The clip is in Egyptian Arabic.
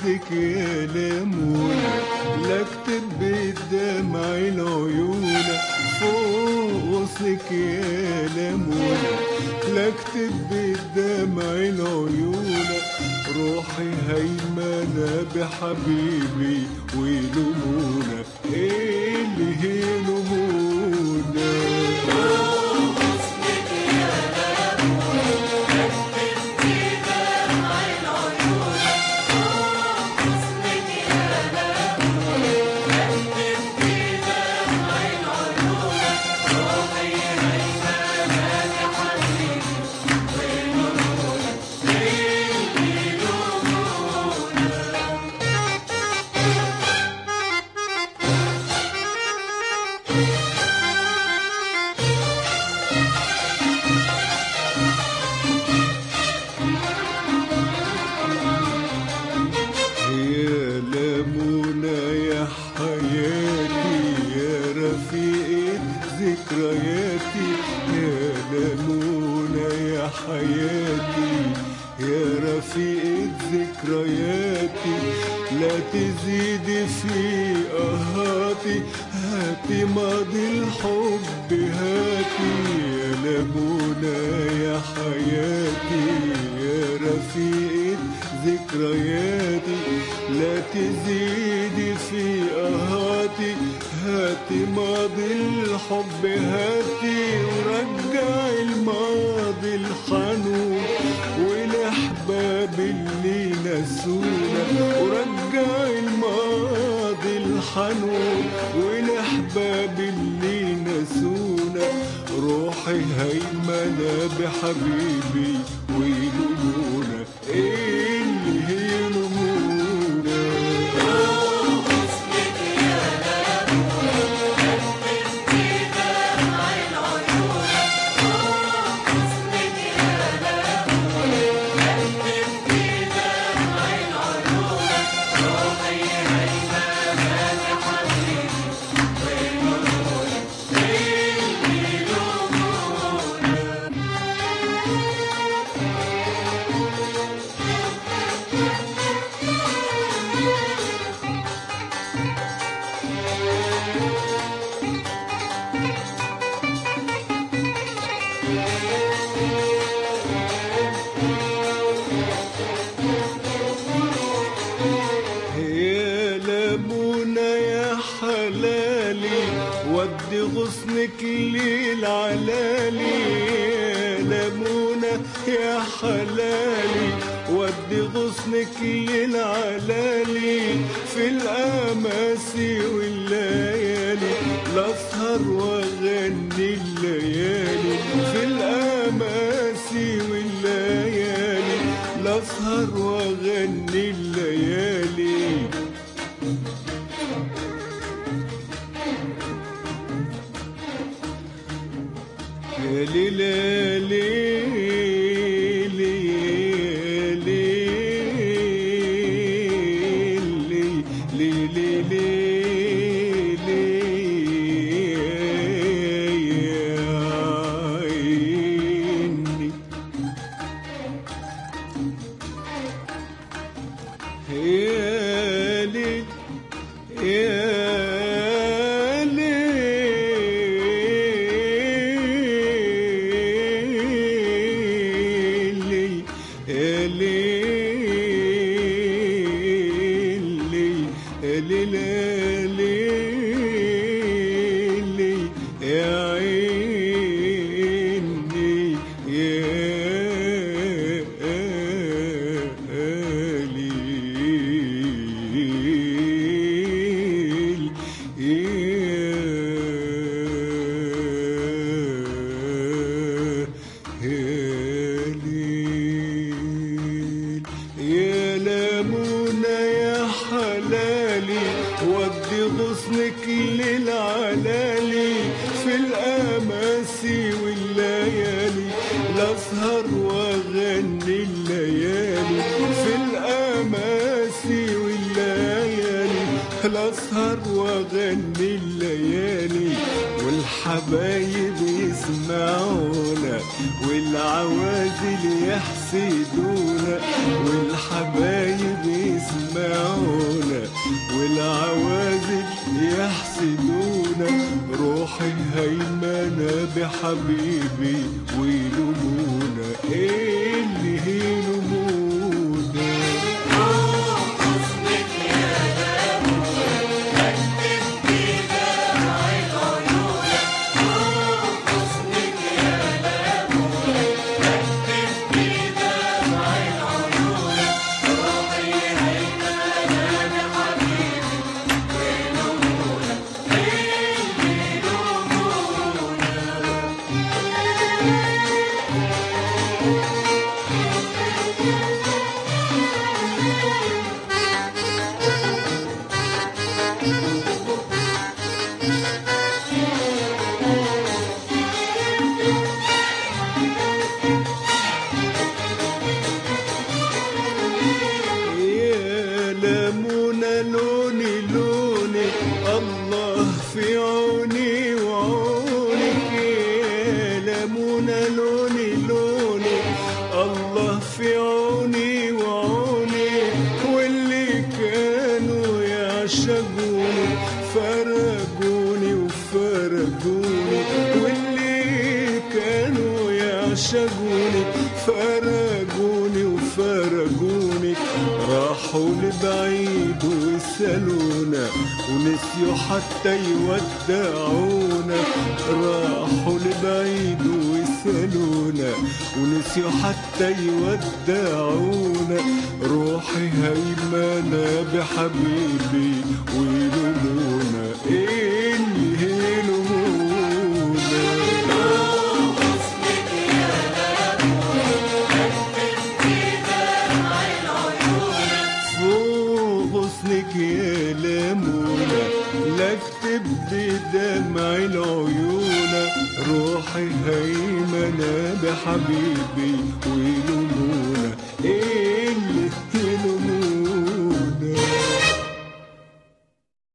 إيدك يا لمونة لا اكتب بدمع العيون فوق غصنك يا لمونة لا اكتب بدمع العيون روحي هيمنة بحبيبي ويلومونا ايه اللي يلومونا يا لمونة يا حياتي يا رفيقة ذكرياتي يا لمونة يا حياتي يا رفيقة ذكرياتي لا تزيدي في قهاتي هاتي ماضي الحب هاتي يا لمونة يا حياتي يا رفيقة ذكرياتي لا تزيدي في قهاتي هاتي ماضي الحب هاتي ورجعي الماضي الحنون والاحباب اللي نسونا ورجعي الماضي الحنون والاحباب اللي نسونا روحي هيمنة بحبيبي ويلومونا ايه اللي يلومونا يا لمونة يا حلالي ودي غصنك للعلالي يا لمونة يا حلالي ودي غصنك للعلالي في الأماسي والليالي لأسهر وأغني الليالي في الأماسي والليالي لأسهر وأغني الليالي يا ليلى ليلي ليلي ليلي ليلي يا عيني يا ليل يا ليلي يا ليلي يا ليلي يا عيني يا ليل يا ليل يا لمونة يا حلالي ودي غصنك للعلالي في الأماسي والليالي لأسهر وأغني الليالي في الأماسي والليالي لأسهر وأغني الليالي والحبايب يسمعونا والعوازل يحسدونا والحبايب يسمعونا بحبيبي ويلومونا ايه اللي يلومونا يا لمونة لوني لوني الله في عوني وعونك يا لمونة لوني لوني الله في عوني وعوني واللي كانوا يعشقوني فرقوني وفرقوني واللي كانوا يعشقوني فرقوني وفرقوني راحوا لبعيد وسالونا ونسيوا حتى يودعونا راحوا لبعيد وسالونا ونسيوا حتى يودعونا روحي هيمنة بحبيبي ويلومونا ايه اللي يلومونا فوق غصنك يا لمونة لا اكتب بدمع العيون روحي هيمنة بحبيبي